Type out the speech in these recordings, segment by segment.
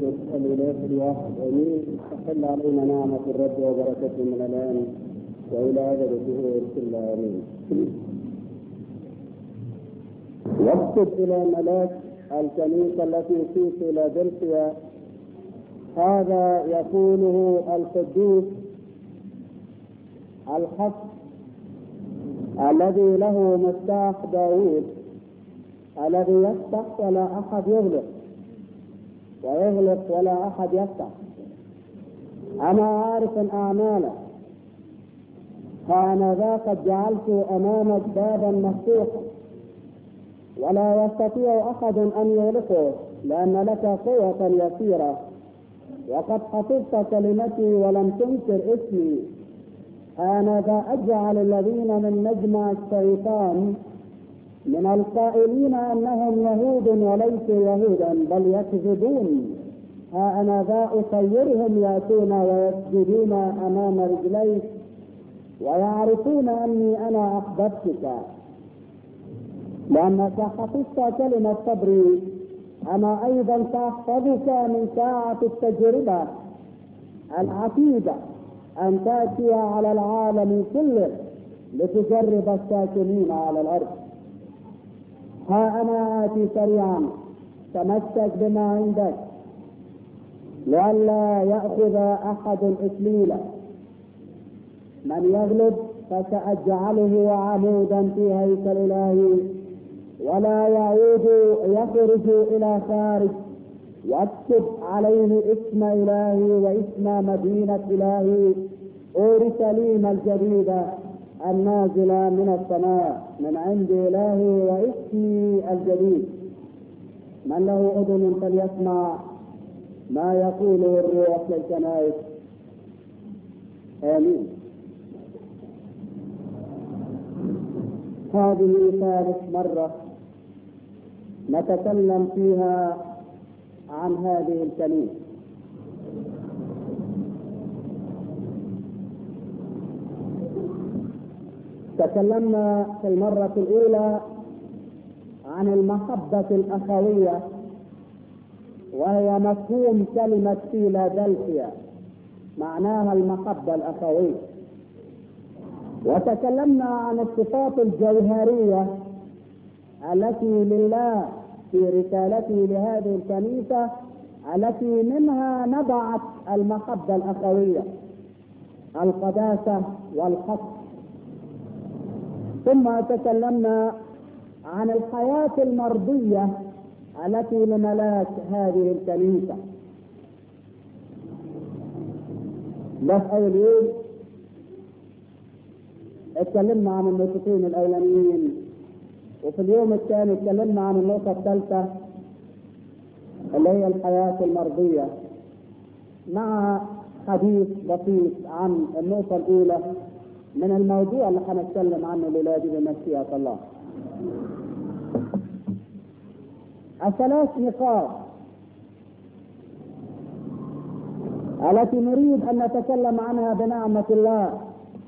القدس الإله الواحد آمين تحل علينا نعمة الرب وبركته من الآن وإلى أبد الدهور كلها آمين واكتب إلى ملاك الكنيسة التي في فيلادلفيا هذا يقوله القدوس الحق الذي له مفتاح داوود الذي يفتح ولا أحد يغلق ويغلق ولا أحد يفتح أنا عارف أعمالك فأنا ذا قد جعلت أمامك بابا مفتوحا ولا يستطيع أحد أن يغلقه لأن لك قوة يسيرة وقد حفظت كلمتي ولم تنكر اسمي أنا ذا أجعل الذين من مجمع الشيطان من القائلين أنهم يهود وليسوا يهودا بل يكذبون ها أنا ذا أصيرهم يأتون ويسجدون أمام رجليك ويعرفون أني أنا أحببتك لأنك حفظت كلمة صبري أنا أيضا سأحفظك من ساعة التجربة العتيدة أن تأتي على العالم كله لتجرب الساكنين على الأرض ها أنا آتي سريعا تمسك بما عندك لئلا يأخذ أحد إكليلا من يغلب فسأجعله عمودا في هيكل إلهي ولا يعود يخرج إلى خارج واكتب عليه اسم إلهي واسم مدينة إلهي أورشليم الجديدة النازلة من السماء من عند إلهي واسمي الجديد من له أذن فليسمع ما يقوله الروح للكنائس آمين هذه ثالث مرة نتكلم فيها عن هذه الكنيسة تكلمنا في المرة الأولى عن المحبة الأخوية وهي مفهوم كلمة فيلادلفيا معناها المحبة الأخوية وتكلمنا عن الصفات الجوهرية التي لله في رسالته لهذه الكنيسة التي منها نبعت المحبة الأخوية القداسة والحق ثم تكلمنا عن الحياة المرضية التي لملاك هذه الكنيسة ده في أول يوم اتكلمنا عن النقطتين الأولانيين وفي اليوم الثاني اتكلمنا عن النقطة الثالثة اللي هي الحياة المرضية مع حديث بسيط عن النقطة الأولى من الموضوع اللي هنتكلم عنه الليلة دي بمشيئة الله. الثلاث نقاط التي نريد أن نتكلم عنها بنعمة الله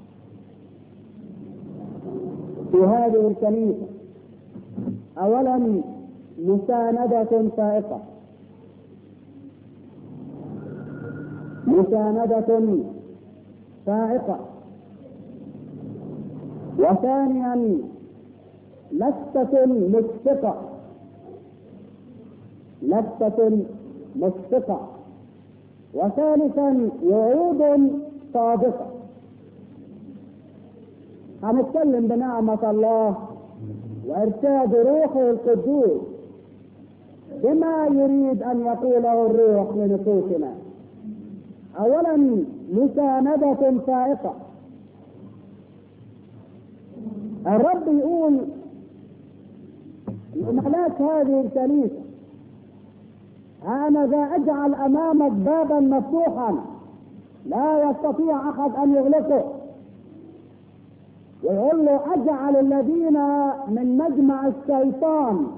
في هذه الكنيسة أولا مساندة فائقة مساندة فائقة وثانيا لفتة مشفقة لفتة مشفقة وثالثا وعود صادقة هنتكلم بنعمة الله وإرشاد روحه القدوس بما يريد أن يقوله الروح لنفوسنا أولا مساندة فائقة الرب يقول لملاك هذه الكنيسة أنا ذا أجعل أمامك بابا مفتوحا لا يستطيع أحد أن يغلقه ويقول له أجعل الذين من مجمع الشيطان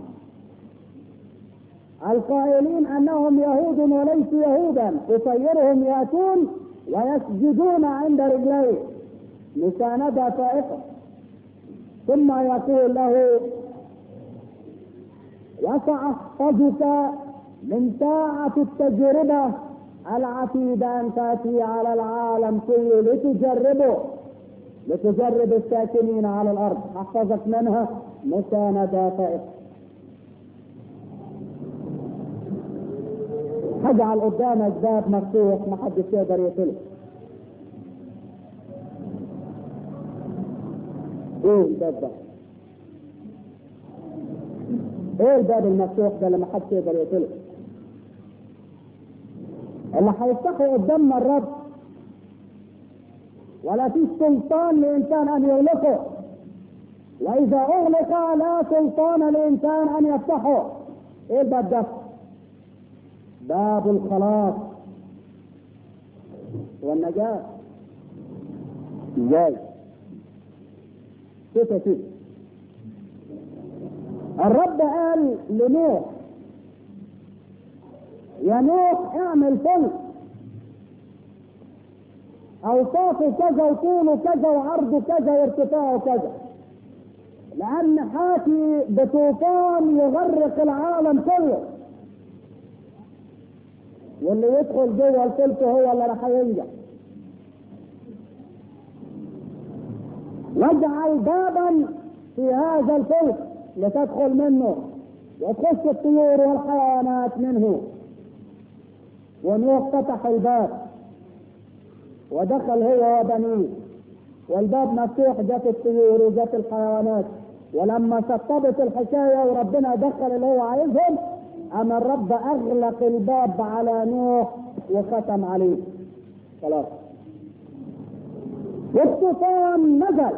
القائلين أنهم يهود وليسوا يهودا أصيرهم يأتون ويسجدون عند رجليه مساندة فائقة ثم يقول له وسأحفظك من ساعة التجربة العتيدة أن تأتي على العالم كله لتجربه لتجرب الساكنين على الأرض أحفظك منها مسانداتك هجعل قدامك باب مفتوح محدش يقدر يقفله ايه الباب ده؟ ايه الباب المفتوح ده اللي محدش يقدر يقفله؟ اللي هيفتحه قدامنا الرب ولا في سلطان لانسان ان يغلقه واذا اغلق لا سلطان لانسان ان يفتحه ايه الباب ده؟ باب الخلاص والنجاة ازاي؟ شوف يا سيدي الرب قال لنوح يا نوح اعمل فلك اوصافه كذا وطوله كذا وعرضه كذا وارتفاعه كذا لان حاتي بطوفان يغرق العالم كله واللي يدخل جوه الفلك هو اللي راح ينجح واجعل بابا في هذا الفلك لتدخل منه وتخش الطيور والحيوانات منه ونوح فتح الباب ودخل هو وبنيه والباب مفتوح جت الطيور وجت الحيوانات ولما شطبت الحكايه وربنا دخل اللي هو عايزهم اما الرب اغلق الباب على نوح وختم عليه خلاص والطوفان نزل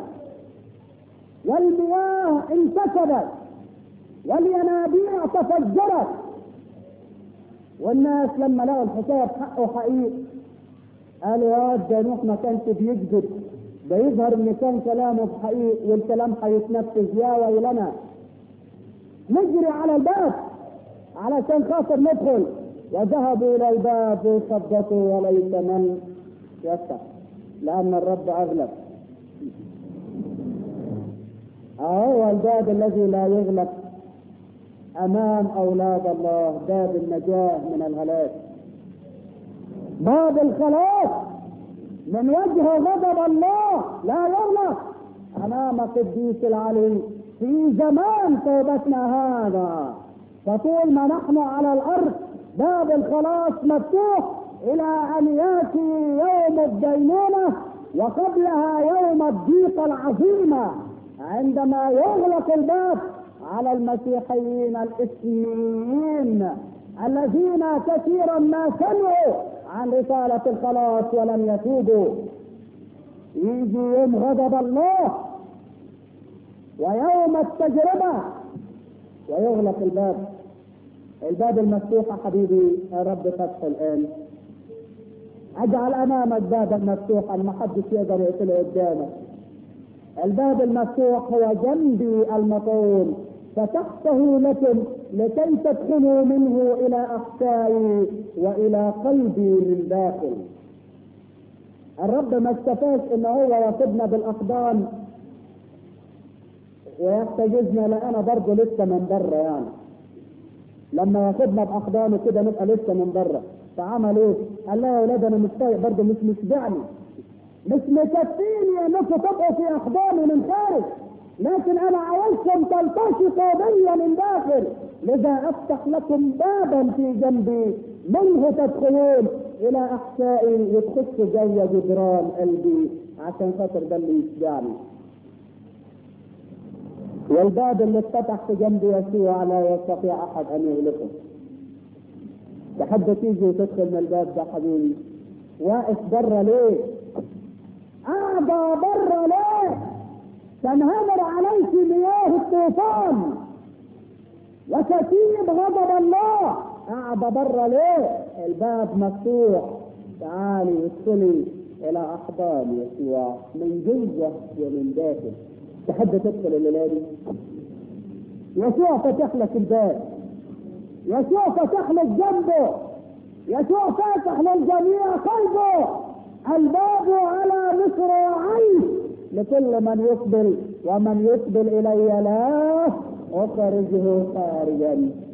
والمياه انتشرت والينابيع تفجرت والناس لما لقوا الحكايه بحقه حقيقي قالوا يا ده نوح ما كانش بيكذب ده يظهر ان كان كلامه بحقيقي والكلام هيتنفذ يا ويلنا نجري على الباب علشان خاطر ندخل وذهبوا الى الباب وصدقوا وليس من يفتح لان الرب اغلب هو الباب الذي لا يغلق امام اولاد الله باب النجاه من الهلاك باب الخلاص من وجه غضب الله لا يغلق امام قديس العلي في زمان توبتنا هذا فطول ما نحن على الارض باب الخلاص مفتوح الى ان ياتي يوم الدينونه وقبلها يوم الضيقه العظيمه عندما يغلق الباب على المسيحيين الاسميين الذين كثيرا ما سمعوا عن رسالة الخلاص ولم يتوبوا يجي يوم غضب الله ويوم التجربة ويغلق الباب الباب المفتوح حبيبي يا رب فتحه الآن اجعل امامك بابا مفتوحا ما حدش يقدر يقفله قدامك الباب المفتوح هو جنبي المطول فتحته لكم لكي تدخلوا منه الى احشائي والى قلبي من داخل الرب ما اكتفاش ان هو ياخذنا بالاحضان ويحتجزنا لأنا برضه لسه من بره يعني لما ياخدنا باحضانه كده نبقى لسه من بره فعمل ايه؟ قال لها يا ولاد انا مش طايق برضه مش مشبعني مش مكفيني انكم تبقوا في احضاني من خارج لكن انا عاوزكم تلتصقوا بيا من داخل لذا افتح لكم بابا في جنبي منه تدخلون الى احشائي وتخشوا جوه جدران قلبي عشان خاطر ده اللي يشبعني والباب اللي اتفتح في جنب يسوع لا يستطيع احد ان يغلقه تحب تيجي وتدخل من الباب ده حبيبي واقف بره ليه؟ قاعدة بره ليه؟ تنهمر عليك مياه الطوفان وتسيب غضب الله قاعدة بره ليه؟ الباب مفتوح تعالي ادخلي الى احضان يسوع من جوه ومن داخل تحب تدخل الليله دي يسوع فتح لك الباب يسوع فتح لك جنبه يسوع فاتح للجميع قلبه الباب على مصراعيه لكل من يقبل ومن يقبل الي لا اخرجه خارجا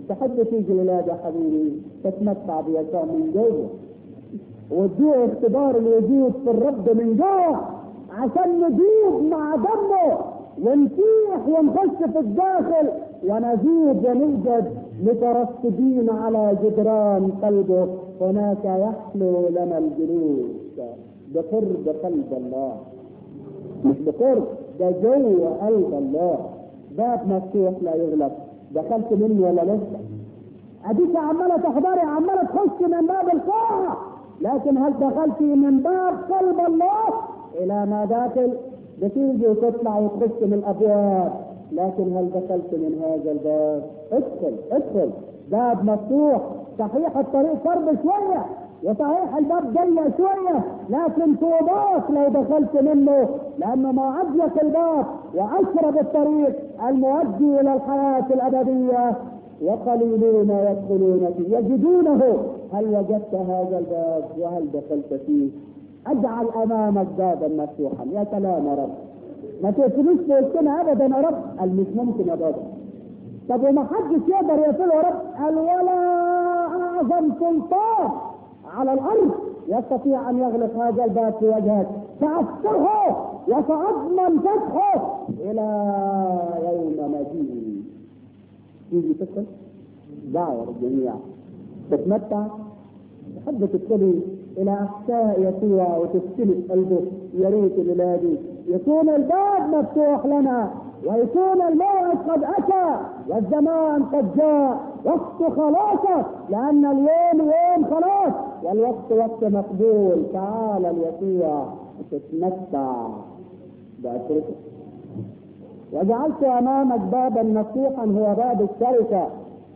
تحب تيجي الولاد يا حبيبي تتمتع بيسوع من جوه وتدوق اختبار الوجود في الرب من جوه عشان نجيب مع دمه ونسيح ونخش في الداخل ونزيد ونوجد مترصدين على جدران قلبه هناك يحلو لنا الجلوس بقرب قلب الله مش بقرب ده جوه قلب الله باب مفتوح لا يغلق دخلت منه ولا لسه اديك عماله تحضري عماله تخش من باب القاعه لكن هل دخلت من باب قلب الله الى ما داخل بتيجي وتطلع وتخش من الابواب لكن هل دخلت من هذا الباب ادخل ادخل باب مفتوح صحيح الطريق فرد شويه وصحيح الباب ضيق شويه لكن طوبات لو دخلت منه لانه ما اضيق الباب واشرب الطريق المؤدي الى الحياه الابديه وقليلون يدخلون فيه يجدونه هل وجدت هذا الباب وهل دخلت فيه اجعل امامك بابا مفتوحا يا سلام يا رب ما تقفلوش في وسطنا ابدا يا رب قال مش ممكن يا بابا طب وما حدش يقدر يقفله يا رب قال ولا اعظم سلطان على الارض يستطيع ان يغلق هذا الباب في وجهك سافتحه وساضمن فتحه الى يوم مجيء تيجي تدخل دعوه للجميع تتمتع تحب تدخلي الى احشاء يسوع وتستلف قلبه يا ريت الولادي يكون الباب مفتوح لنا ويكون الموعد قد اتى والزمان قد جاء وقت خلاصك لان اليوم يوم خلاص والوقت وقت مقبول تعال ليسوع تتمتع بأسرته وجعلت امامك بابا مفتوحا هو باب الشركه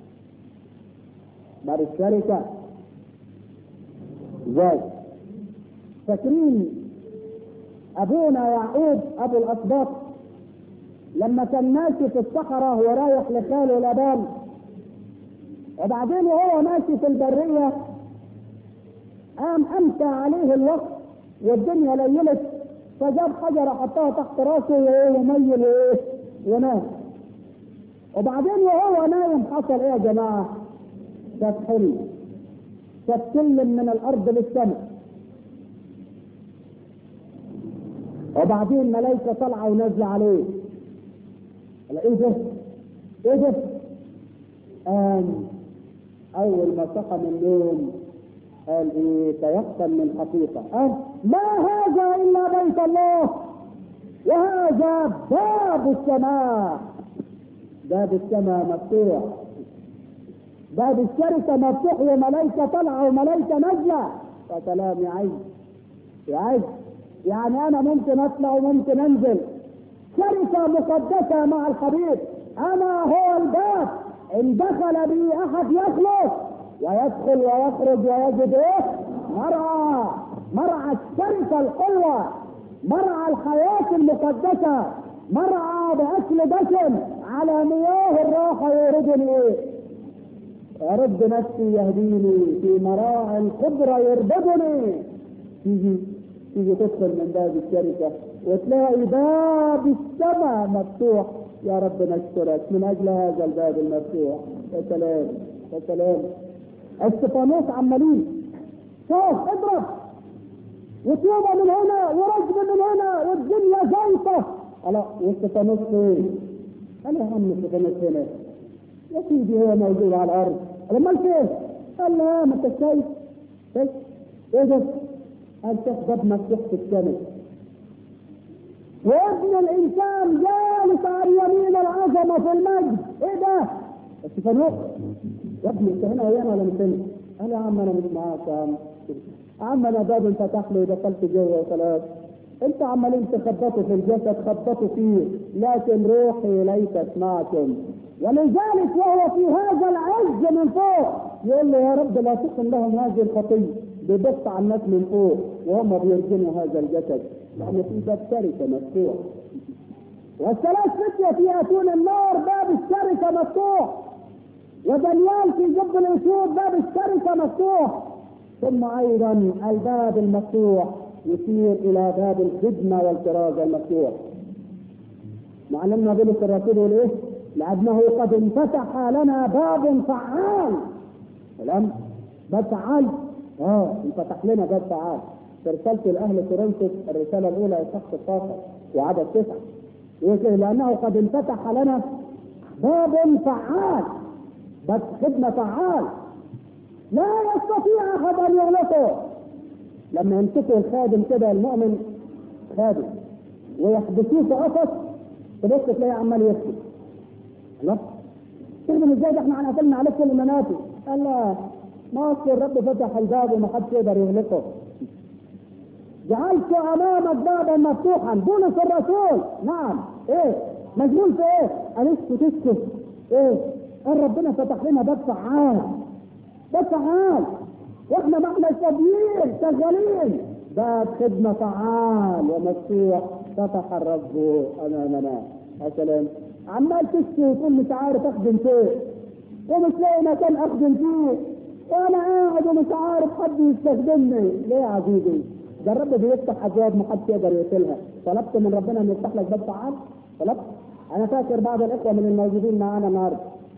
باب الشركه ازاي فاكرين ابونا يعقوب ابو الاسباط لما كان ماشي في الصحراء ورايح لخاله لابان وبعدين وهو ماشي في البريه قام امتى عليه الوقت والدنيا ليلت فجاب حجره حطها تحت راسه وميل ايه ونام وبعدين وهو نايم حصل ايه يا جماعه؟ شاف حلم شاف سلم من الارض للسماء وبعدين ملائكة طالعة ونازلة عليه قال ايه ده؟ ايه ده؟ قام أول ما صحى من النوم قال ايه تيقن من حقيقة قال ما هذا إلا بيت الله وهذا باب السماء باب السماء مفتوح باب الشركة مفتوح وملائكة طالعة وملائكة نازلة يا سلام يا عز يا عز يعني أنا ممكن أطلع وممكن أنزل شركة مقدسة مع الحبيب أنا هو الباب إن دخل بي أحد يخلص ويدخل ويخرج ويجد إيه؟ مرعى مرعى الشركة القوة مرعى الحياة المقدسة مرعى بأكل دسم على مياه الراحة يوردني إيه؟ يا رب نفسي يهديني في مراعي الخضرة يربطني تيجي تيجي تدخل من باب الشركة وتلاقي باب السماء مفتوح يا رب نشكرك من أجل هذا الباب المفتوح يا سلام يا سلام استفانوس عمالين شوف اضرب وطوبة من هنا ورجم من هنا والدنيا زيطة الله واستفانوس فين؟ قال يا عم استفانوس هنا يا سيدي هو موجود على الارض امال فين؟ قال لا ما انت شايف شايف ايه ده؟ قال شاف باب مفتوح في السماء وابن الانسان جالس على يمين العظمه في المجد ايه ده؟ استفانوس يا ابني انت هنا ويانا ولا مش هنا؟ قال يا عم انا مش معاك يا عم يا عم انا باب انفتح لي ودخلت جوه وخلاص انت عمالين تخبطوا في الجسد خبطوا فيه لكن روحي ليست معكم ولذلك وهو في هذا العز من فوق يقول له يا رب لا تقم لهم هذه الخطيه بيبص على الناس من فوق وهم بيرجموا هذا الجسد لان في باب شركه مفتوح والثلاث فتية يأتون النار باب الشركة مفتوح ودانيال في جب الأسود باب الشركة مفتوح ثم أيضا الباب المفتوح يشير إلى باب الخدمة والكرازة المفتوح معلمنا بولس الرسول يقول إيه؟ لأنه قد انفتح لنا باب فعال كلام باب فعال اه انفتح لنا باب فعال في رسالة الأهل كورنثوس الرسالة الأولى إصحاح 16 وعدد تسعة يقول لأنه قد انفتح لنا باب فعال بس خدمة فعال لا يستطيع أحد أن يغلقه لما يمسكوا الخادم كده المؤمن خادم ويحبسوه في قفص تبص تلاقيه عمال يكتب الله تخدم ازاي ده احنا قفلنا عليك كل المنافذ قال لا ما اصل الرب فتح الباب وما حدش يقدر يغلقه جعلت امامك بابا مفتوحا بولس الرسول نعم ايه مشغول في ايه؟ قال اسكت اسكت ايه؟ قال ربنا فتح لنا باب فعال باب فعال واحنا ما احنا فاضيين شغالين باب خدمة فعال ومفتوح فتح الرب امامنا يا سلام عمال تشكي وتقول مش عارف اخدم فين ومش لاقي مكان اخدم فيه وانا قاعد ومش عارف حد يستخدمني ليه يا عزيزي؟ ده الرب بيفتح ابواب ما حدش يقدر يقفلها طلبت من ربنا انه يفتح لك باب فعال طلبت انا فاكر بعض الاخوه من الموجودين معانا النهارده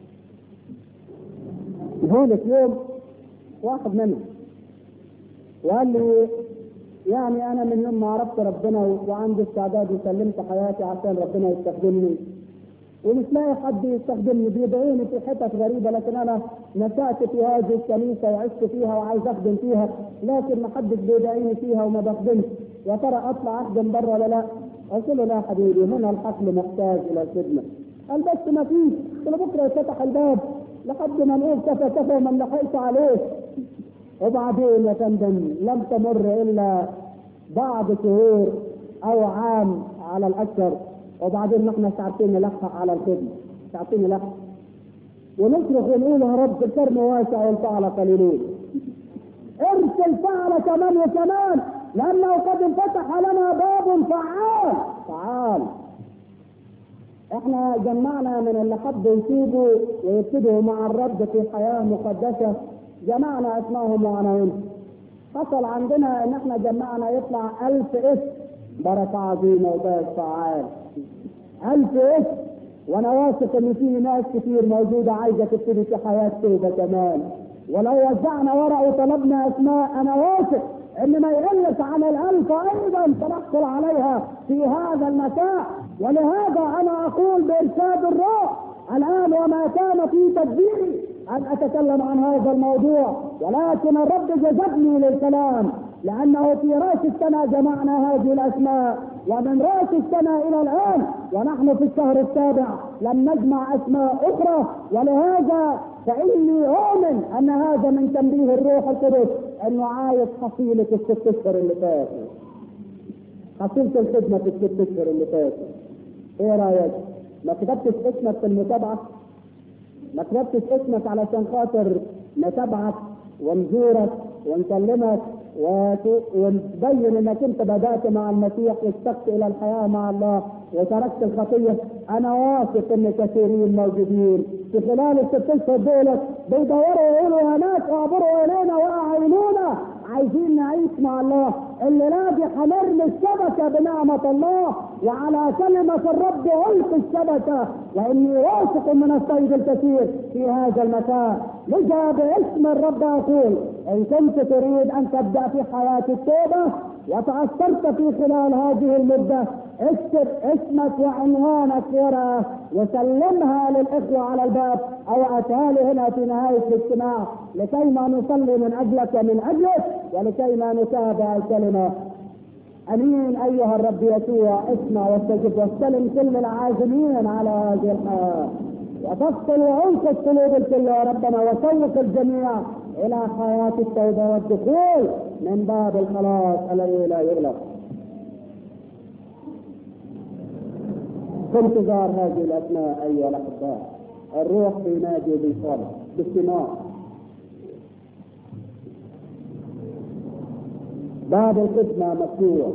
يقول في يوم واحد منهم وقال لي يعني انا من يوم ما عرفت ربنا وعندي استعداد وسلمت حياتي عشان ربنا يستخدمني ومش لاقي حد يستخدمني بيدعوني في حتت غريبه لكن انا نشات في هذه الكنيسه وعشت فيها وعايز اخدم فيها لكن ما حدش بيدعيني فيها وما بخدمش يا ترى اطلع اخدم بره ولا لا؟ قلت له لا حبيبي هنا الحقل محتاج الى الخدمه قال بس ما فيش قلت له بكره يفتح الباب لحد ما نقول كفى كفى وما نلحقش عليه وبعدين يا فندم لم تمر الا بعض شهور او عام على الاكثر وبعدين نحن مش عارفين نلحق على الخدمه مش عارفين نلحق ونصرخ ونقول يا رب الكرم واسع والفعل قليلون ارسل فعل كمان وكمان لانه قد انفتح لنا باب فعال فعال احنا جمعنا من اللي حبوا يسيبوا ويبتدوا مع الرب في حياه مقدسه جمعنا اسمائهم وعناوينهم حصل عندنا ان احنا جمعنا يطلع ألف اسم بركة عظيمة وباب فعال ألف اسم وانا واثق ان في ناس كتير موجودة عايزة تبتدي في حياة توبة كمان ولو وزعنا ورق وطلبنا اسماء انا واثق ان ما يقلش عن الالف ايضا سنحصل عليها في هذا المساء ولهذا انا اقول بارشاد الروح الان وما كان في تدبيري ان اتكلم عن هذا الموضوع ولكن الرب جذبني للكلام لانه في راس السنه جمعنا هذه الاسماء ومن راس السنه الى الان ونحن في الشهر السابع لم نجمع اسماء اخرى ولهذا فاني اؤمن ان هذا من تنبيه الروح القدس انه عايز حصيله الست اشهر اللي فاتوا حصيله الخدمه في الست اشهر اللي فاتوا ايه رايك؟ ما كتبتش اسمك في المتابعه؟ ما كتبتش اسمك علشان خاطر نتابعك ونزورك ونكلمك ونبين انك انت بدات مع المسيح واشتقت الى الحياه مع الله وتركت الخطيه انا واثق ان كثيرين موجودين في خلال الست اشهر دول بيدوروا يقولوا يا ناس اعبروا الينا واعينونا عايزين نعيش مع الله الليله دي هنرمي الشبكه بنعمه الله وعلى كلمه الرب القي الشبكه واني واثق من الصيد الكثير في هذا المكان لذا باسم الرب اقول ان كنت تريد ان تبدا في حياه التوبه وتاثرت في خلال هذه المده اكتب اسمك وعنوانك ورقه وسلمها للاخوه على الباب او اتها لي هنا في نهايه الاجتماع لكي ما نصلي من اجلك ومن اجلك ولكي ما نتابع الكلمه امين ايها الرب يسوع اسمع واستجب واستلم كل العازمين على هذه الحياه وتفصل وانقذ قلوب الكل يا ربنا وسوق الجميع الى حياه التوبه والدخول من باب الخلاص الذي لا يغلق. في انتظار هذه الاسماء ايها الاحباء الروح بينادي بالصالح باستماع باب الخدمة مفتوح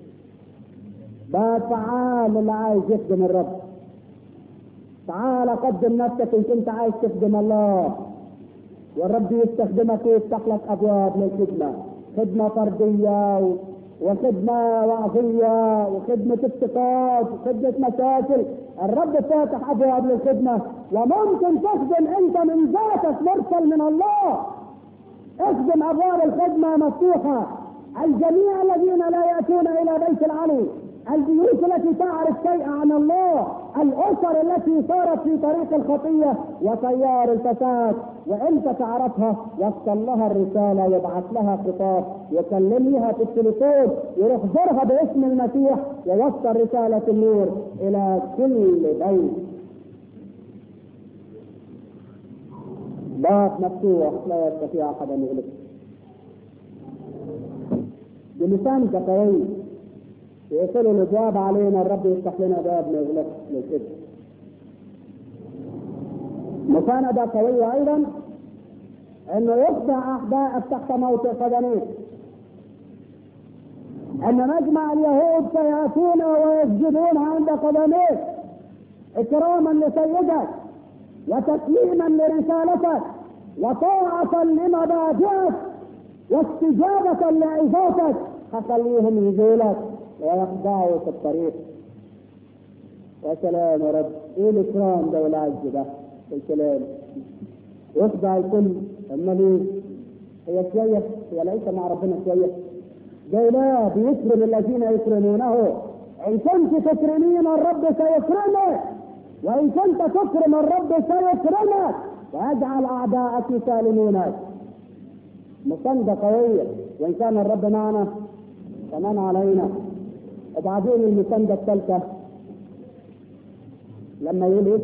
باب فعال اللي عايز يخدم الرب تعال قدم نفسك ان كنت عايز تخدم الله والرب يستخدمك ويفتح لك ابواب للخدمه خدمه فرديه وخدمة وعظية وخدمة افتقاد وخدمة مشاكل الرب فاتح أبواب للخدمة وممكن تخدم أنت من ذاتك مرسل من الله اخدم أبواب الخدمة مفتوحة الجميع الذين لا يأتون إلى بيت العلي البيوت التي تعرف شيئا عن الله الاسر التي صارت في طريق الخطيه وتيار الفساد وانت تعرفها وصل لها الرساله يبعث لها خطاب يكلمها في التليفون يروح زرها باسم المسيح ويوصل رساله النور الى كل بيت باب مفتوح لا يستطيع احد ان يغلقه بلسانك قوي يقفلوا الابواب علينا الرب يفتح لنا باب ما يغلقش للكذب مساندة قوية أيضا أنه يخضع أعداءك تحت موطئ قدميك أن مجمع اليهود سيأتون ويسجدون عند قدميك إكراما لسيدك وتسليما لرسالتك وطاعة لمبادئك واستجابة لعظاتك هخليهم يجولك ويخضعوا في الطريق يا سلام يا رب ايه الاكرام ده والعز ده الكلام يخضع الكل اما ليه هي شويه هي ليس مع ربنا شويه ده لا بيكرم الذين يكرمونه ان كنت تكرمين الرب سيكرمك وان كنت تكرم الرب سيكرمك ويجعل اعداءك يسالمونك مساندة قوية وإن كان الرب معنا فمن علينا وبعدين المساندة الثالثة لما يقول إيه؟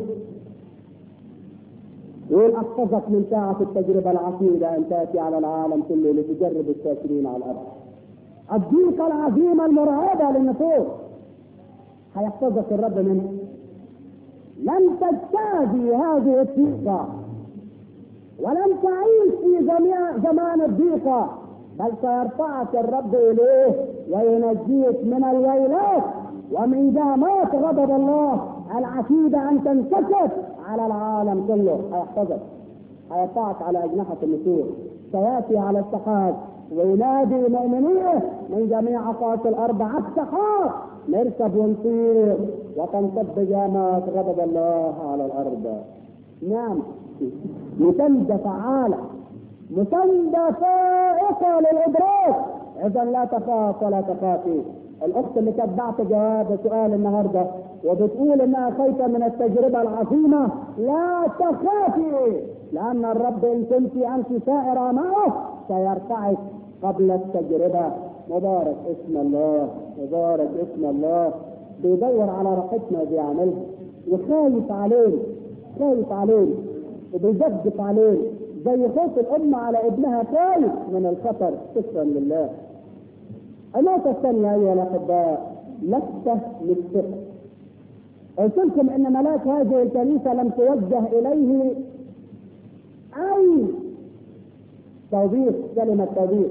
يقول أحفظك من ساعة التجربة العتيدة أن تأتي على العالم كله لتجرب الساكنين على الأرض. الضيقة العظيمة المرعبة للنفوس هيحفظك الرب منه. لن تجتازي هذه الضيقة ولن تعيش في جميع زمان الضيقة بل سيرفعك الرب إليه وينجيك من الويلات ومن دامات غضب الله العتيدة أن تنكشف على العالم كله هيحفظك هيرفعك على أجنحة النسور سيأتي على السحاب وينادي مؤمنيه من جميع أقاصي الأرض على السحاب نركب ونطير وتنصب جامات غضب الله على الأرض نعم مساندة فعالة مساندة فائقة للإدراك إذا لا تخاف ولا تخافي الأخت اللي كانت بعت جواب سؤال النهاردة وبتقول إنها خايفة من التجربة العظيمة لا تخافي لأن الرب إن كنت أنت سائرة معه سيرفعك قبل التجربة مبارك اسم الله مبارك اسم الله بيدور على راحتنا بيعملها وخايف عليه خايف عليه وبيجدف عليه زي خوف الأم على ابنها خايف من الخطر شكرا لله النقطة الثانية أيها الأحباء لفتة للثقة قلت لكم إن ملاك هذه الكنيسة لم توجه إليه أي توبيخ كلمة توبيخ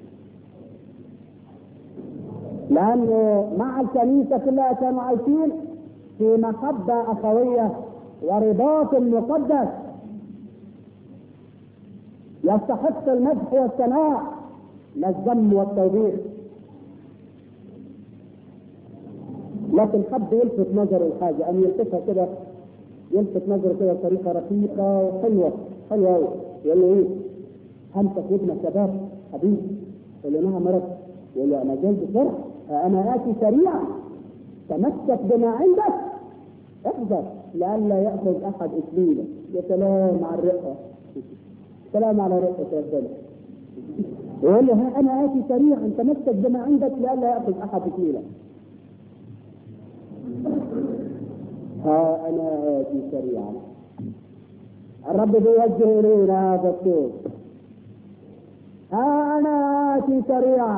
لأنه مع الكنيسة كلها كانوا عايشين في محبة أخوية ورباط مقدس يستحق المدح والثناء لا الذم والتوبيخ لكن حب يلفت نظره الحاجة أن يلفتها كده يلفت نظره كده بطريقة رقيقة وحلوة حلوة أوي يقول له إيه؟ أنت في ابن شباب حبيبي يقول له نعم رب يقول له أنا جاي بسرعة أنا آتي سريعا تمسك بما عندك احذر لئلا يأخذ أحد إكليلا يا سلام على الرقة سلام على رقة ربنا يقول له ها أنا آتي سريعا تمسك بما عندك لئلا يأخذ أحد إكليلا ها أنا آتي سريعا الرب بيوجه إلينا هذا الصوت ها أنا آتي سريعا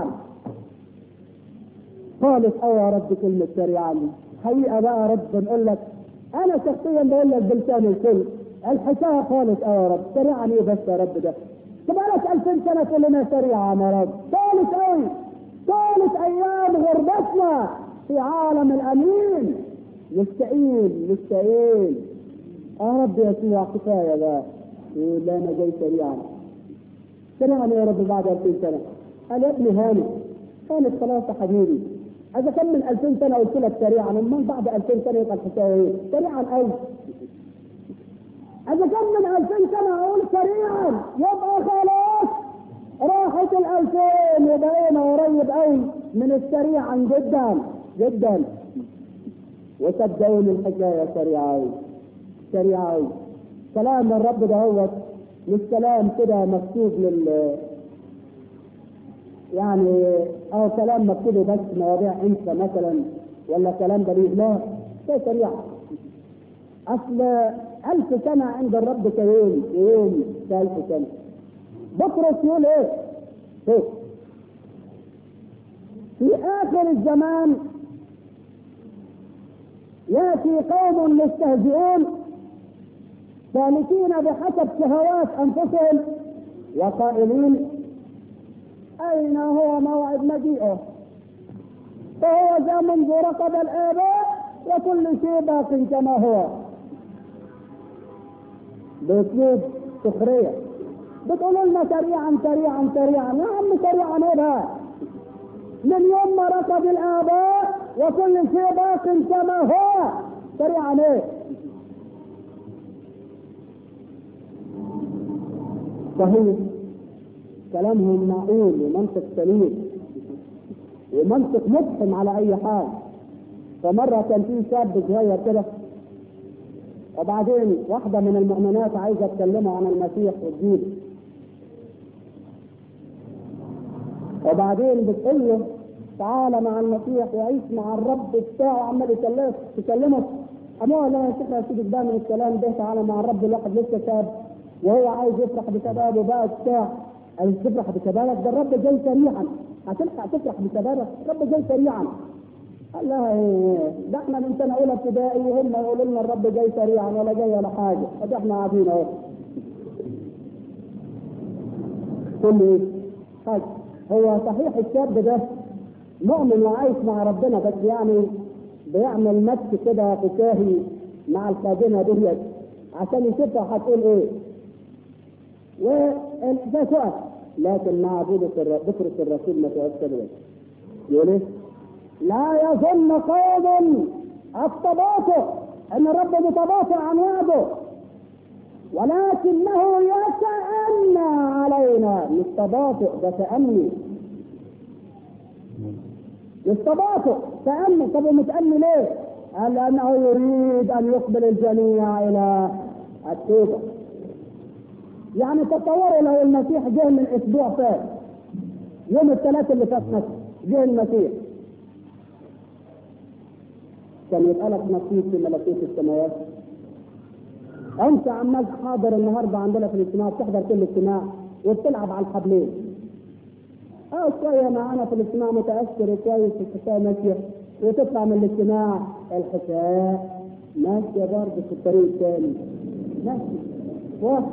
خالص أوي يا رب كلمة سريعا دي حقيقة بقى يا رب نقول لك أنا شخصيا بقول لك بلسان الكل الحكاية خالص أوي يا رب سريعا إيه بس يا رب ده تبقى 2000 سنة تقول لنا سريعا يا رب خالص أوي ثالث أيام غربتنا في عالم الأمين مستقيم مستقيم يا رب يسوع كفاية بقى يقول لا أنا جاي سريعا سريعا يا رب بعد 2000 سنة قال يا ابني هاني كانت خلاص يا حبيبي اذا كان من 2000 سنه قلت لك سريعا امال بعد 2000 سنه يبقى الحكايه ايه؟ سريعا قوي اذا كان من 2000 سنه اقول سريعا يبقى خلاص راحت ال 2000 وبقينا قريب قوي من السريعا جدا جدا وصدقوني الحكايه سريعه قوي سريعه قوي كلام الرب ده هو مش كلام كده مكتوب لل يعني او كلام مكتوب بس مواضيع انت مثلا ولا كلام بليغ لا ده سريع اصل ألف سنة عند الرب كيوم كيوم كألف سنة بطرس يقول ايه؟ ايه؟ في آخر الزمان يأتي قوم مستهزئون سالكين بحسب شهوات أنفسهم وقائلين أين هو موعد مجيئه؟ فهو ذا منذ رقب الآباء وكل شيء باق كما هو بأسلوب سخرية بتقولوا لنا سريعا سريعا سريعا يا عم سريعا ايه بقى؟ من يوم ما رقد الآباء وكل شيء باق كما هو سريعا ايه؟ صحيح كلامهم معقول ومنطق سليم ومنطق مفحم على اي حال فمرة كان في شاب صغير كده وبعدين واحدة من المؤمنات عايزة تكلمه عن المسيح والدين وبعدين بتقول له تعالى مع المسيح وعيش مع الرب بتاعه عمال يكلمه تكلمه أبوها لا يا شيخ يا سيدي بقى من الكلام ده تعالى مع الرب الواحد لسه شاب وهو عايز يفرح بشبابه بقى بتاع عايز تفرح بشبابك ده الرب جاي سريعا هتلحق تفرح بشبابك الرب جاي سريعا قال لها ايه ده احنا من سنه اولى ابتدائي وهم يقولوا لنا الرب جاي سريعا ولا جاي ولا حاجه فده احنا قاعدين اهو كل ايه حاجه هو صحيح الشاب ده مؤمن وعايش مع ربنا بس يعني بيعمل مس كده فكاهي مع الخادمه ديت عشان يشوفها هتقول ايه وده سؤال لكن مع بولس بطرس الرسول ما تؤثر يقول ايه؟ لا يظن قوم التباطؤ ان الرب متباطئ عن وعده ولكنه يتأنى علينا مش تباطؤ ده تأني مش تباطؤ تأني طب متأني ليه؟ قال لأنه يريد أن يقبل الجميع إلى التوبة يعني تصوروا لو المسيح جه من اسبوع فات يوم الثلاث اللي فات مثلا جه المسيح كان يبقى لك نصيب في ملكوت السماوات انت عمال حاضر النهارده عندنا في الاجتماع بتحضر كل اجتماع وبتلعب على الحبلين اه شويه معانا في الاجتماع متاثر وكويس الحكايه ماشيه وتطلع من الاجتماع الحكايه ماشيه برضه في الطريق الثاني ماشيه واحد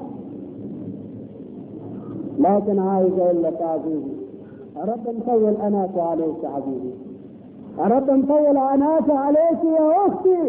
لكن عايز اقول لك يا عزيزي رب نطول اناته عليك يا عزيزي رب نطول اناته عليك يا اختي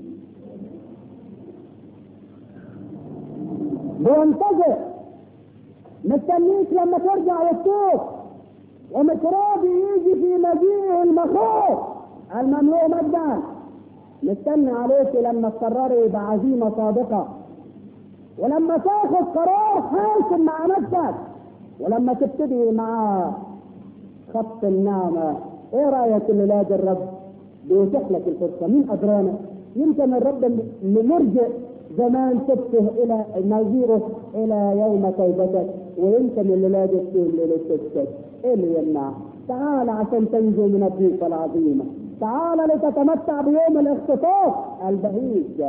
بينتظر مستنيك لما ترجع وتشوف ومش راضي يجي في مجيئه المخوف المملوء مجدا مستني عليك لما تقرري بعزيمه صادقه ولما تاخذ قرار حاسم مع نفسك ولما تبتدي مع خط النعمة ايه رأيك اللي لاقي الرب بيتيح لك الفرصة مين أدرانا يمكن الرب مرجع زمان تبته إلى نظيره إلى يوم توبتك ويمكن اللي لاقي فيه اللي تبتك ايه اللي يمنع تعال عشان تنجو من الضيقة العظيمة تعال لتتمتع بيوم الاختطاف البهيج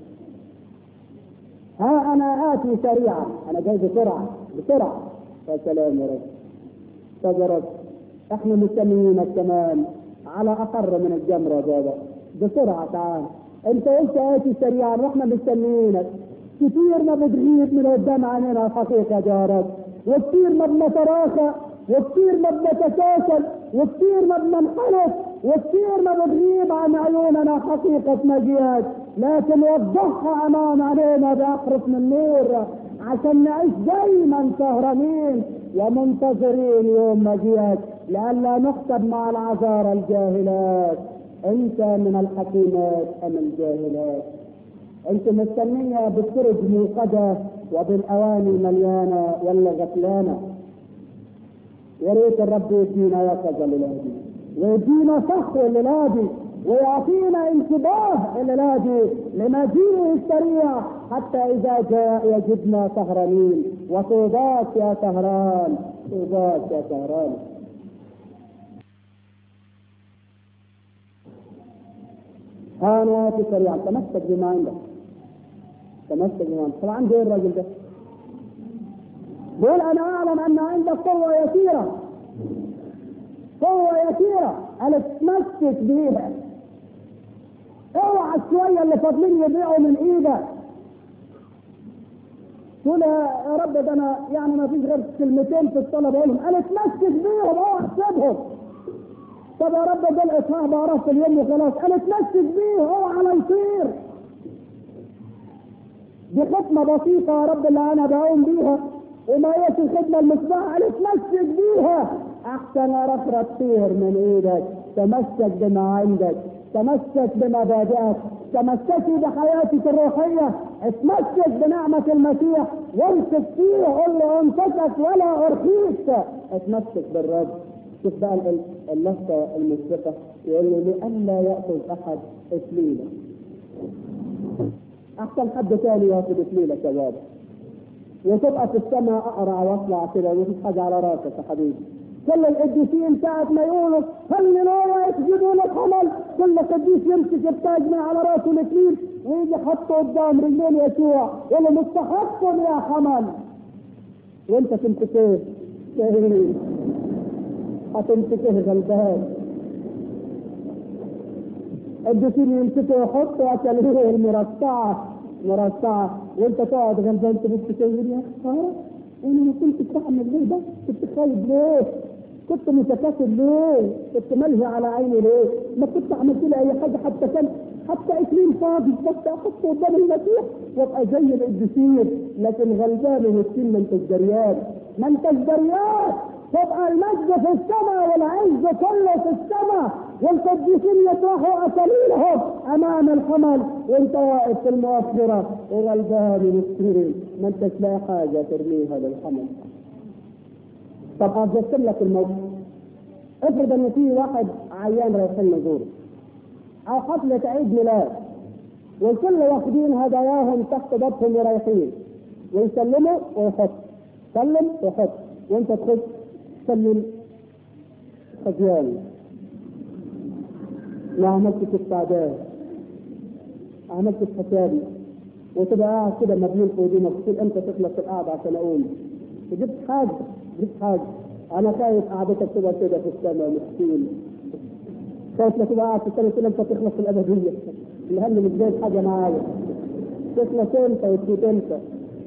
ها انا اتي سريعا انا جاي بسرعه بسرعه يا سلام يا رب طب يا رب احنا مستنيينك كمان على اقر من الجمره يا بابا بسرعه تعال انت قلت اتي سريعا واحنا مستنيينك كتير ما بتغيب من قدام عينينا الحقيقه يا رب وكتير ما بنتراخى وكتير ما بنتكاسل وكتير ما بننحرف وكتير ما بتغيب عن عيوننا حقيقة مجيئك لكن وضحها أمام علينا بأحرف من نور عشان نعيش دايما سهرانين ومنتظرين يوم مجيئك لئلا نختم مع العذارى الجاهلات انت من الحكيمات ام الجاهلات انت مستنية بالسرج موقدة وبالاواني مليانة ولا غفلانة يا ريت الرب يدينا يقظة للهدي ويدينا صحو للهدي ويعطينا انتباه للهدي لمجيئه السريع حتى اذا جاء يجدنا سهرانين وطوباك يا سهران طوباك يا سهران هانات سريعا تمسك بما عندك تمسك بما عندك طبعا عنده الراجل ده بيقول انا اعلم ان عندك قوة يسيرة قوة يسيرة انا تمسك بيها اوعى الشوية اللي فاضلين يضيعوا من ايدك تقول يا رب ده انا يعني ما فيش غير كلمتين في الصلاة بقولهم انا اتمسك بيهم اوعى تسيبهم طب يا رب ده الاصحاح بعرف في اليوم وخلاص انا اتمسك بيه اوعى لا يطير دي خدمة بسيطة يا رب اللي انا بقوم بيها وما هي الخدمة المصباح انا اتمسك بيها احسن رفرة تطير من ايدك تمسك بما عندك تمسك بمبادئك تمسكي بحياتك الروحية اتمسك بنعمة المسيح وامسك فيه قل له انفسك ولا ارخيك اتمسك بالرب شوف بقى اللفظة المشرقة يقول له لئلا يأخذ أحد إكليلا أحسن حد ثاني ياخذ إكليلا شباب وتبقى في السماء أقرع واطلع كده ومفيش حاجة على راسك يا حبيبي كل القديسين ساعة ما يقولوا هللويا يسجدوا للحمل كل قديس يمسك التاج من على راسه الإكليل ويجي حطه قدام رجلين يسوع يقول له مستحق يا حمل وانت تمسك ايه؟ هتمسكه غلبان الدكتور يمسكه ويحطه اكلوه المرصعه مرصعه وانت تقعد غلبان تبص كده يا خساره انا ما كنت بعمل ليه ده؟ كنت خايف ليه؟ كنت متكاسل ليه؟ كنت ملهي على عيني ليه؟ ما كنت عملت لي اي حاجه حتى كان حتى اكليل فاضي بس احطه قدام المسيح وابقى زي القديسين لكن غلبان ومسكين ما انتش جريان ما انتش جريان تبقى المجد في السماء والعز كله في السماء والقديسين يطرحوا اساليلهم امام الحمل وانت واقف في المؤخره وغلبان مسكين ما انتش لاقي حاجه ترميها للحمل طب هرسم لك الموقف افرض ان في واحد عيان رايحين نزوره او حفله عيد ميلاد والكل واخدين هداياهم تحت بابهم ورايحين ويسلموا ويحط سلم ويحط وانت تخش تسلم خزيان ما عملتش استعداد عملت حسابي وتبقى قاعد كده مبلول في هدومك تقول امتى تخلص القعده عشان اقوم جبت حاجه جبت حاجه انا خايف قعدتك تبقى كده في السماء مسكين خايف لا تبقى قاعد في السماء تقول امتى تخلص الابديه الهم مش جايب حاجه معايا تخلص انت وتفوت انت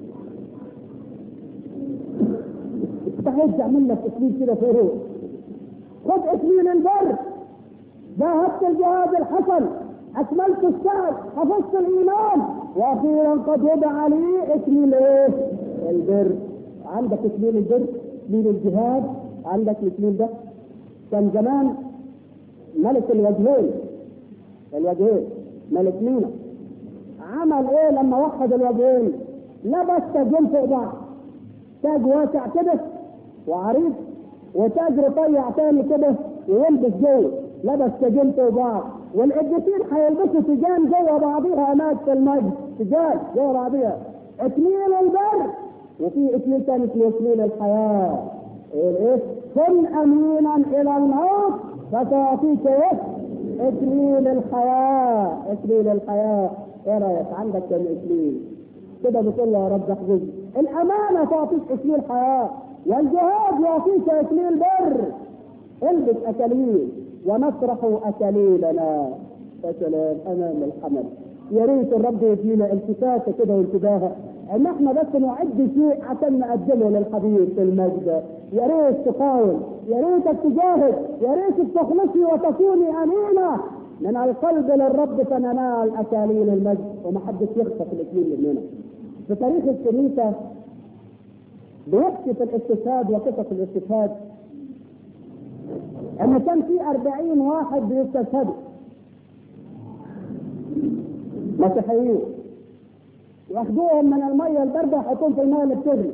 استعد اعمل لك اكليل كده فوق خد اكليل البر ذهبت الجهاد الحسن اكملت السعي حفظت الايمان واخيرا قد وضع لي اكليل ايه؟ البر عندك اكليل البر اكليل الجهاد عندك الاكليل ده كان زمان ملك الوجهين الوجهين ملك مينا عمل ايه لما وحد الوجهين لبس تاجين فوق بعض تاج واسع كده وعريض وتاج رفيع تاني كده ويلبس جوه لبس تاجين فوق بعض والقديسين هيلبسوا تيجان جوه بعضيها هناك في المجد تيجان جوه بعضيها اكليل البر وفي اكليل تاني اسمه اكليل الحياه ايه كن امينا الى الموت فتعطيك ايه اكليل الحياه اكليل الحياه ايه رايك عندك كم اكليل كده بتقول له يا رب احفظني الامانه تعطيك اكليل حياه والجهاد يعطيك اكليل بر البس اكاليل ونطرح اكاليلنا يا سلام امام الحمل يا ريت الرب يدينا التفاته كده وانتباهه ان احنا بس نعد شيء عشان نقدمه للحبيب في المجد يا ريت تقاوم يا ريتك تجاهد يا ريتك تخلصي وتكوني امينه من القلب للرب فننال اكاليل المجد ومحدش يخطف الاكليل مننا في تاريخ ان كان في أربعين واحد بيستشهدوا مسيحيين ياخدوهم من المية الباردة يحطوهم في المية اللي بتغلي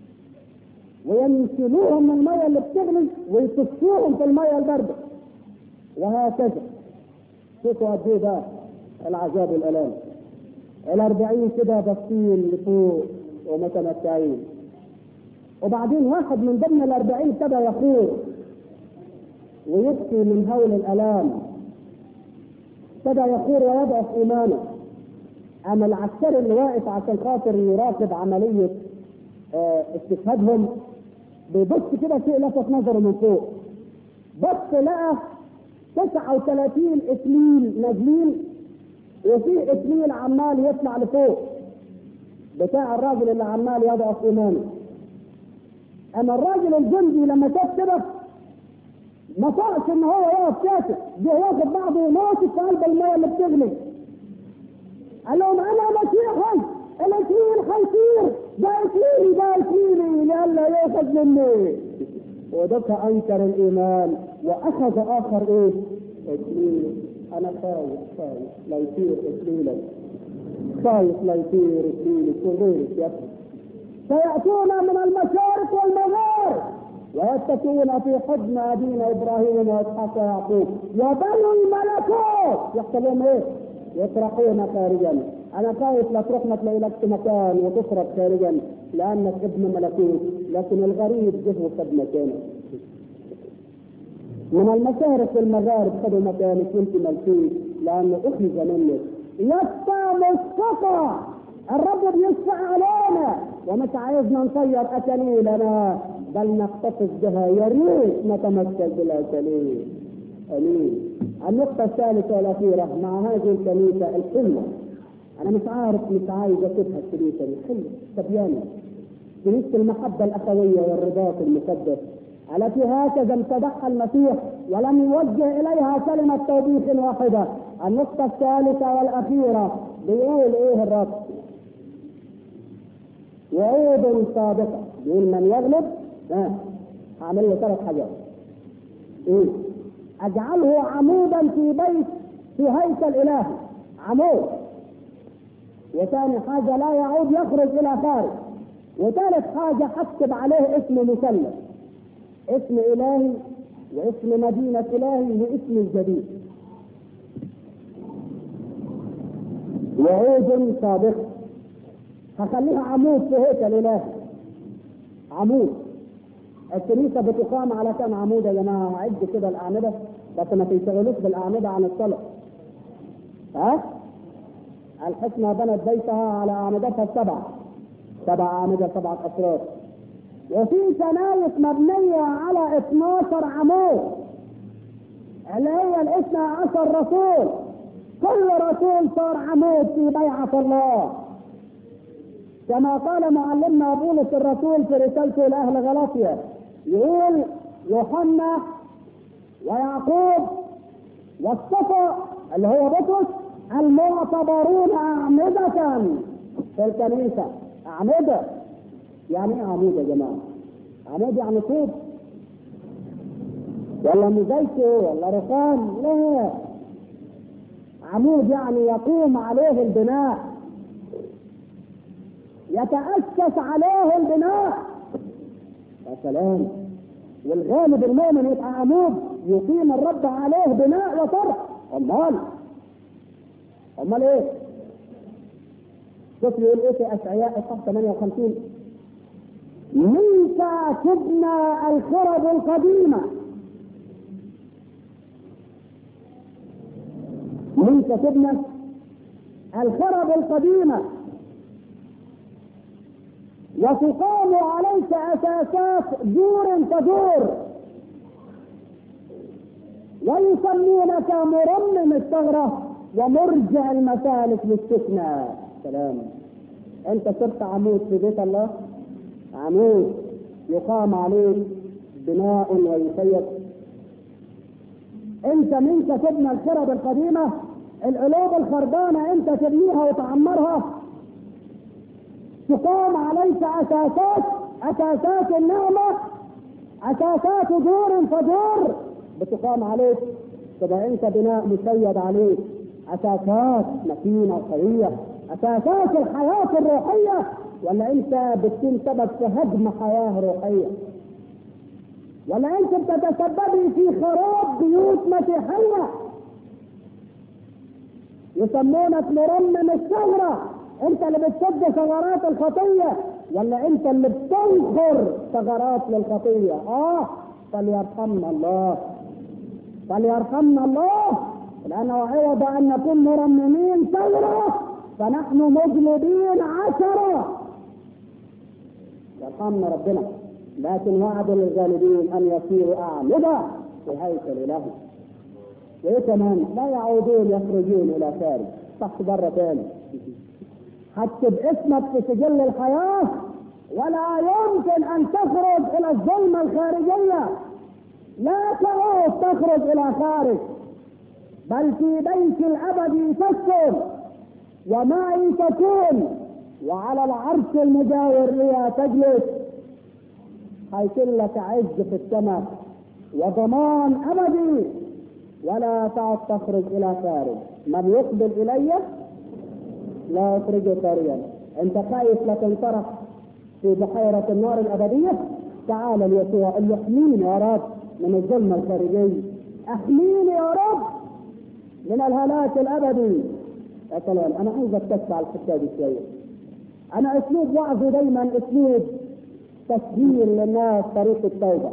وينشلوهم من المية اللي بتغلي ويطفوهم في المية الباردة وهكذا شوفوا قد ايه بقى العذاب والالام الأربعين كده باصين لفوق ومتمتعين وبعدين واحد من ضمن الأربعين ابتدى يخور ويبكي من هول الآلام ابتدى يخور ويضعف إيمانه أما العسكري اللي واقف عشان خاطر يراقب عملية اه استشهادهم بيبص كده شيء لفت نظره من فوق بص لقى 39 اسمين نازلين وفي اسمين عمال يطلع لفوق بتاع الراجل اللي عمال يضعف ايمانه اما الراجل الجندي لما شاف كده ما طاقش ان هو يقف ساكت جه واخد بعضه وماسك في قلب الميه اللي بتغلي قال لهم انا مسيحي الاثنين هيطير ده اثنيني ده اثنيني لئلا ياخذ مني ودك انكر الايمان واخذ اخر ايه؟ اثنين انا خايف خايف لا يطير اثنينك خايف لا يطير اثنينك وغيرك يا ابني سيأتون من المشارق والمغارب ويتكئون في حضن أبينا إبراهيم وإسحاق ويعقوب وبنو الملكوت يحصل لهم إيه؟ يطرحون خارجا أنا خايف لا تروح ما تلاقي لك مكان وتخرج خارجا لأنك ابن ملكوت لكن الغريب جه وخد مكانك من المشارق والمغارب خدوا مكانك وانت ملكوت لأنه أخرج منك يسطى مصطفى الرب بيشفع علينا ومش عايزنا نطير اكاليلنا بل نحتفظ بها يا ريت نتمسك بالاكاليل امين النقطه الثالثه والاخيره مع هذه الكنيسه الحلوه انا مش عارف مش عايز اشوفها الكنيسه دي حلوه تبيانه كنيسه المحبه الاخويه والرباط المقدس التي هكذا امتدحها المسيح ولم يوجه اليها كلمه توبيخ واحده النقطه الثالثه والاخيره بيقول ايه الرب وعود صادقة يقول من يغلب ها هعمل له ثلاث حاجات ايه اجعله عمودا في بيت في هيكل الهي عمود وثاني حاجة لا يعود يخرج الى خارج وثالث حاجة حسب عليه اسم مثلث اسم الهي واسم مدينة الهي واسم الجديد وعود صادقه هخليها عمود في هيكل الهي عمود الكنيسة بتقام على كم عمود يا جماعة هعد كده الأعمدة بس ما تنشغلوش بالأعمدة عن الصلاة ها؟ الحكمة بنت بيتها على أعمدتها السبع سبع أعمدة سبعة أسرار وفي كنايس مبنية على 12 عمود اللي هي الاثنى عشر رسول كل رسول صار عمود في بيعة الله كما قال معلمنا بولس الرسول في رسالته لاهل غلاطيا يقول يوحنا ويعقوب والصفا اللي هو بطرس المعتبرون أعمدة في الكنيسة أعمدة يعني ايه عمود يا جماعة؟ عمود يعني طوب ولا مزيته ولا رخام لا عمود يعني يقوم عليه البناء يتأسس عليه البناء يا سلام والغالب المؤمن يبقى عمود يقيم الرب عليه بناء وطرح امال امال ايه؟ شوف يقول ايه في اشعياء اصحاح 58 منك تبنى الخرب القديمة منك تبنى الخرب القديمة وتقام عليك اساسات دور تدور ويسمونك مرمم الثغرة ومرجع المسالك للسكنى سلام انت صرت عمود في بيت الله عمود يقام عليه بناء ويسير انت منك تبنى الخرب القديمة القلوب الخربانة انت تبنيها وتعمرها تقام عليك اساسات اساسات النعمة اساسات دور فدور بتقام عليك تبقى انت بناء مسيد عليك اساسات متينه وقويه اساسات الحياه الروحيه ولا انت بتكون سبب في هدم حياه روحيه ولا انت بتتسببي في خراب بيوت مسيحيه يسمونك مرمم الثغره انت اللي بتسد ثغرات الخطيه ولا انت اللي بتنخر ثغرات للخطيه اه فليرحمنا الله فليرحمنا الله لانه عوض ان نكون مرممين ثغره فنحن مجلبين عشره يرحمنا ربنا لكن وعد للغالبين ان يصيروا اعمده في هيكل له وايه كمان لا يعودون يخرجون الى خارج تحت بره تاني هكتب اسمك في سجل الحياه ولا يمكن ان تخرج الى الظلمه الخارجيه لا تعود تخرج الى خارج بل في بيت الابد تسكن ومعي تكون وعلى العرش المجاور لي تجلس هيكون لك عز في السماء وضمان ابدي ولا تعد تخرج الى خارج من يقبل الي لا اخرجه طريا انت خايف لا تنطرح في بحيرة النار الأبدية تعال ليسوع اللي احميني يا رب من الظلمة الخارجية احميني يا رب من الهلاك الأبدي يا سلام أنا عايز أتكفى على الحكاية دي شوية أنا أسلوب وعظي دايما أسلوب تسجيل للناس طريق التوبة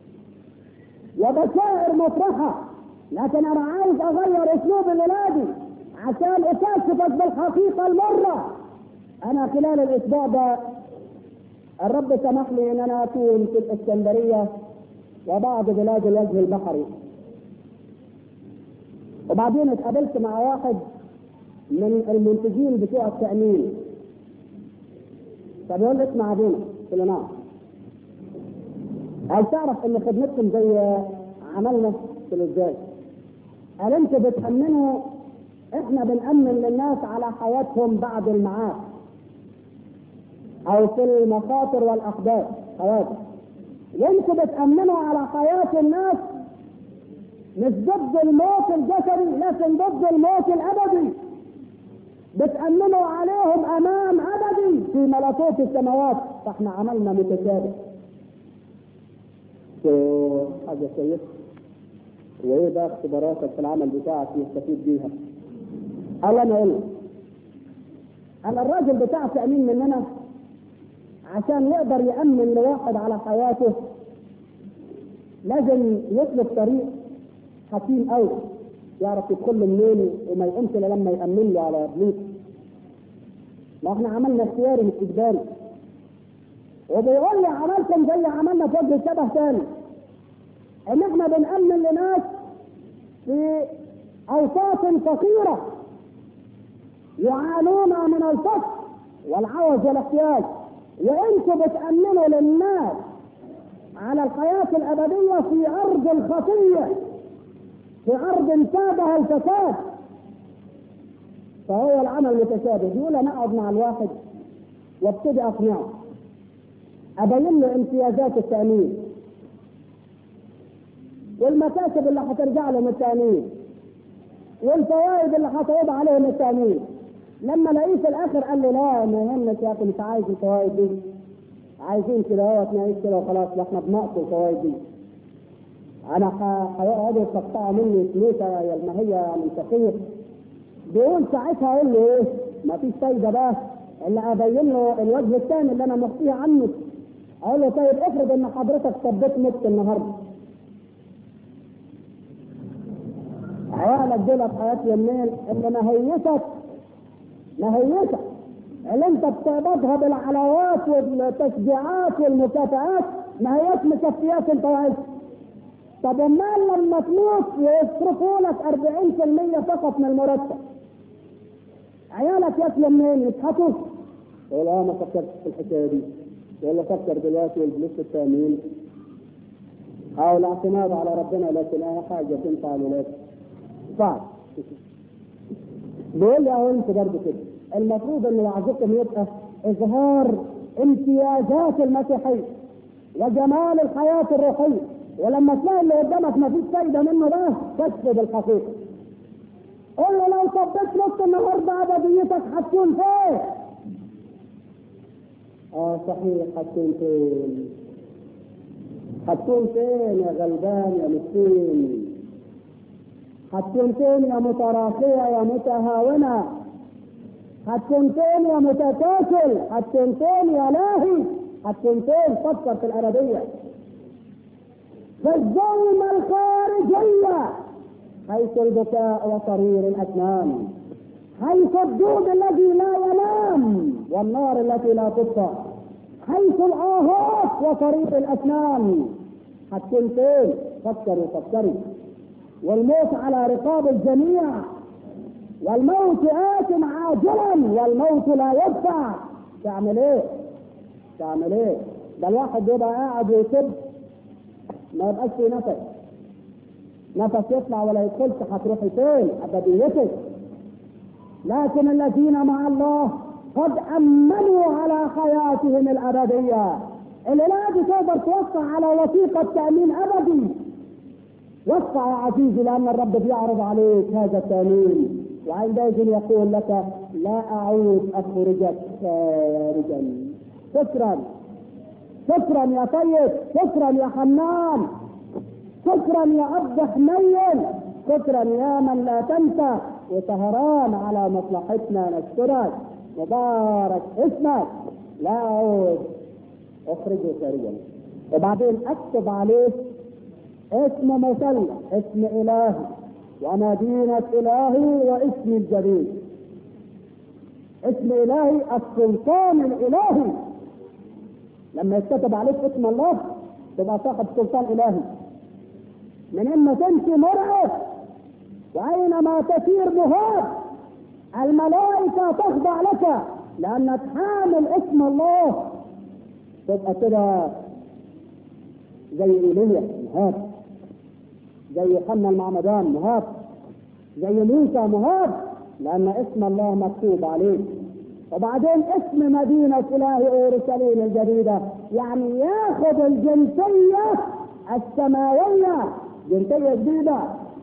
وبشائر مفرحة لكن أنا عايز أغير أسلوب الليلة عشان أكاشفك بالحقيقة المرة أنا خلال الأسبوع ده الرب سمح لي ان انا اكون في الاسكندريه وبعض بلاد الوجه البحري وبعدين اتقابلت مع واحد من المنتجين بتوع التامين فبيقول لي اسمع ابونا قلت له نعم قال تعرف ان خدمتكم زي عملنا قلت له ازاي؟ قال انتوا بتامنوا احنا بنامن للناس على حياتهم بعد المعاش او في المخاطر والاحداث حياتك وانتوا بتامنوا على حياه الناس مش ضد الموت الجسدي لكن ضد الموت الابدي بتامنوا عليهم امام ابدي في ملكوت السماوات فاحنا عملنا متشابه حاجه كويسه وايه بقى اختباراتك في العمل بتاعك نستفيد بيها قال انا اقول انا الراجل بتاع تامين مننا عشان يقدر يأمن لواحد على حياته لازم يسلك طريق حكيم قوي يعرف يدخل له منين وما يقومش الا لما يأمن له على ابليس ما احنا عملنا اختياري مش اجباري وبيقول لي عملتم زي عملنا في وجه شبه تاني ان احنا بنأمن لناس في اوساط فقيره يعانون من الفقر والعوز والاحتياج وانتم بتأمنوا للناس على الحياة الأبدية في أرض الخطية في أرض انتابها الفساد فهو العمل متشابه بيقول أنا أقعد مع الواحد وابتدي أقنعه أبين له امتيازات التأمين والمكاسب اللي هترجع له من التأمين والفوائد اللي هتعود عليهم التأمين لما لقيه في الاخر قال له لا ما يهمك يا اخي مش عايز الفوائد دي عايزين كده اهوت نعيش كده وخلاص لا احنا بنقص الفوائد دي انا هيقعدوا يقطعوا مني فلوسه ما هي يعني فقير بيقول ساعتها اقول له ايه ما فيش فايده بقى اللي ابين له الوجه الثاني اللي انا مخفيه عنه اقول له طيب افرض ان حضرتك ثبت مت النهارده عيالك دول في حياتي منين اللي مهيتك مهيتك اللي انت بتقبضها بالعلاوات والتشجيعات والمكافآت ما هياش مكفيات انت وعيلتك طب امال لما تموت يصرفوا لك 40% فقط من المرتب عيالك ياكلوا منين يضحكوا يقول اه ما فكرتش في الحكايه دي ولا فكر دلوقتي والفلوس التامين او الاعتماد على ربنا لكن اي حاجه تنفع لولادك صعب بيقول لي اهو انت برضه كده المفروض ان وعظكم يبقى اظهار امتيازات المسيحيه وجمال الحياه الروحيه ولما تلاقي اللي قدامك ما فيش فايده منه بقى تكسب الحقيقه قول له لو طبيت نص النهارده ابديتك هتكون فين؟ اه صحيح هتكون فين؟ هتكون فين يا غلبان يا مسكين؟ هتكون فين يا متراخية يا متهاونة؟ هتكون فين يا متكاسل؟ هتكون فين يا لاهي؟ هتكون فين؟ فكر في الأرضية. في الظلمة الخارجية حيث البكاء وصرير الأكمام حيث الدود الذي لا ينام والنار التي لا تطفأ حيث الآهات وصرير الأسنان هتكون فين؟ فكروا فكروا والموت على رقاب الجميع والموت آت عاجلا والموت لا يدفع تعمل ايه؟ تعمل ايه؟ ده الواحد بيبقى قاعد ويكب ما يبقاش في نفس نفس يطلع ولا يدخلش هتروحي فين؟ ابديتك لكن الذين مع الله قد امنوا على حياتهم الابديه اللي لا تقدر توقع على وثيقه تامين ابدي وقع يا عزيزي لان الرب بيعرض عليك هذا التامين وعندئذ يقول لك لا اعود اخرجك خارجا شكرا شكرا يا طيب شكرا يا حنان شكرا يا اب حنين شكرا يا من لا تنسى وسهران على مصلحتنا نشكرك مبارك اسمك لا اعود اخرجه خارجا وبعدين اكتب عليه اسم مثل اسم الهي ومدينة الهي واسم الجديد اسم الهي السلطان الالهي لما يتكتب عليك اسم الله تبقى صاحب سلطان الهي من اما تمشي مرعب واينما تسير مهاب الملائكة تخضع لك لانك حامل اسم الله تبقى كده زي ايليا مهاب زي يوحنا المعمدان مهاب زي موسى مهاب لان اسم الله مكتوب عليك وبعدين اسم مدينة إله أورشليم الجديدة يعني ياخذ الجنسية السماوية جنسية جديدة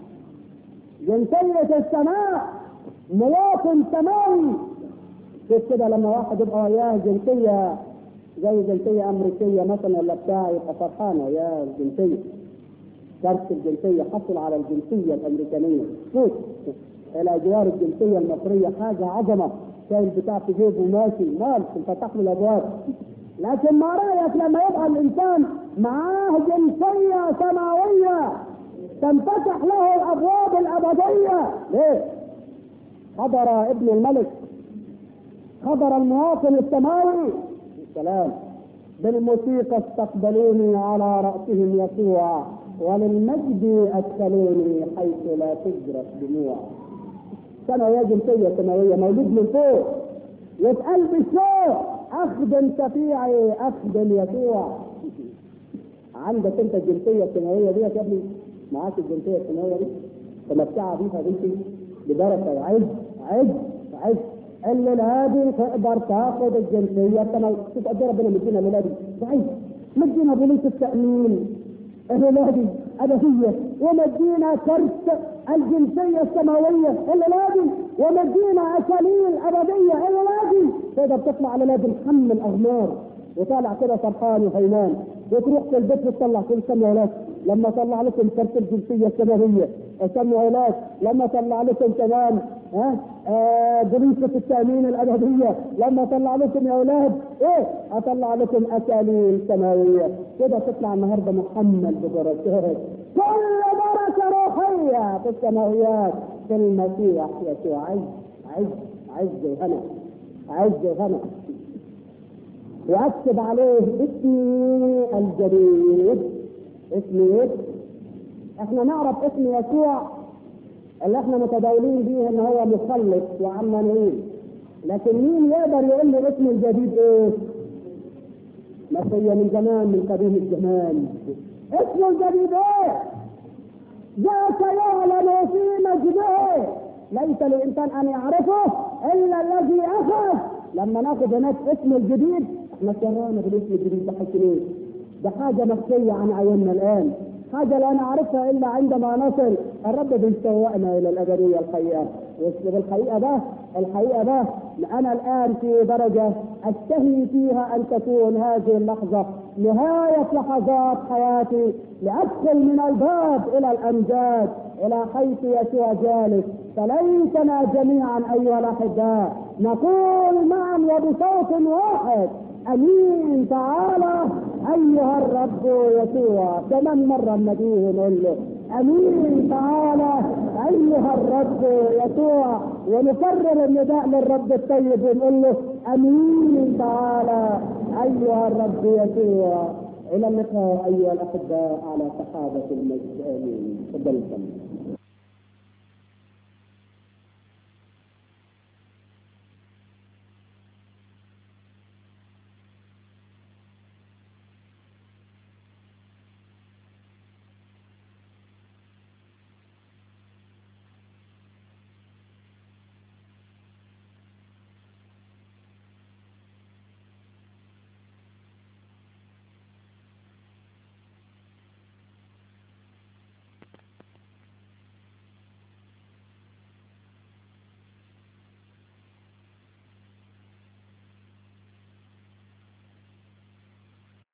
جنسية السماء مواطن سماوي شوف كده لما واحد يبقى وياه جنسية زي جنسية أمريكية مثلا ولا بتاع يبقى فرحان وياه الجنسية كارت الجنسية حصل على الجنسية الأمريكانية شوف إلى جوار الجنسية المصرية حاجة عظمة شايل بتاع في جيبه ماشي مال انفتح له الابواب لكن ما رايك لما يبقى الانسان معاه جنسيه سماويه تنفتح له الابواب الابديه ليه؟ حضر ابن الملك حضر المواطن السماوي السلام بالموسيقى استقبلوني على رأسهم يسوع وللمجد أدخلوني حيث لا تجرف دموع سماوية جنسية سماوية مولود من فوق يتقال بالشوق أخدم شفيعي أخدم يسوع عندك أنت الجنسية السماوية دي يا ابني معاك الجنسية السماوية دي تمتع بيها بنتي ببركة وعز عز عز اللي الهادي تقدر تاخد الجنسية السماوية شوف قد ربنا مدينا الولادي عز مدينا بوليس التأمين الولادي أبدية ومدينا كرت الجنسية السماوية الليلادي ومدينا أكاليل أبدية الليلادي تقدر تطلع على نادي محمل الأغمار وطالع كده فرحان وهيمان وتروح في البيت وتطلع كل سنة ولاد لما طلع لكم كرت الجنسية السماوية سموا ولاد لما طلع لكم كمان ها آه جريفة التأمين الأبدية لما طلع لكم يا أولاد إيه أطلع لكم أكاليل سماوية كده تطلع النهاردة محمل ببركات كل بركة روحية في السماويات في المسيح يسوع عز عز عز وهنا عز وهنا واكتب عليه اسمي الجديد اسمي ايه؟ احنا نعرف اسم يسوع اللي احنا متداولين بيه ان هو مخلص وعمانويل لكن مين يقدر يقول لي اسم الجديد ايه؟ مسيا من زمان من قديم الزمان اسمه الجديد ايه؟ ذاك يعلم في مجده ليس للانسان ان يعرفه الا الذي اخذ لما ناخذ هناك اسم الجديد احنا سرعنا بالاسم الجديد ده حكي ليه؟ ده حاجه مخفيه عن عيوننا الان حاجة لا نعرفها إلا عندما نصل الرب بيشوقنا إلى الأبدية الحقيقة والحقيقة ده الحقيقة ده أنا الآن في درجة أشتهي فيها أن تكون هذه اللحظة نهاية لحظات حياتي لأدخل من الباب إلى الأمجاد إلى حيث يسوع جالس فليتنا جميعا أيها الأحباء نقول معا وبصوت واحد امين تعالى ايها الرب يسوع كمان مره النبي نقول له امين تعالى ايها الرب يسوع ونكرر النداء للرب الطيب ونقول له امين تعالى ايها الرب يسوع الى اللقاء ايها الاحباء على سحابه المجد امين تفضل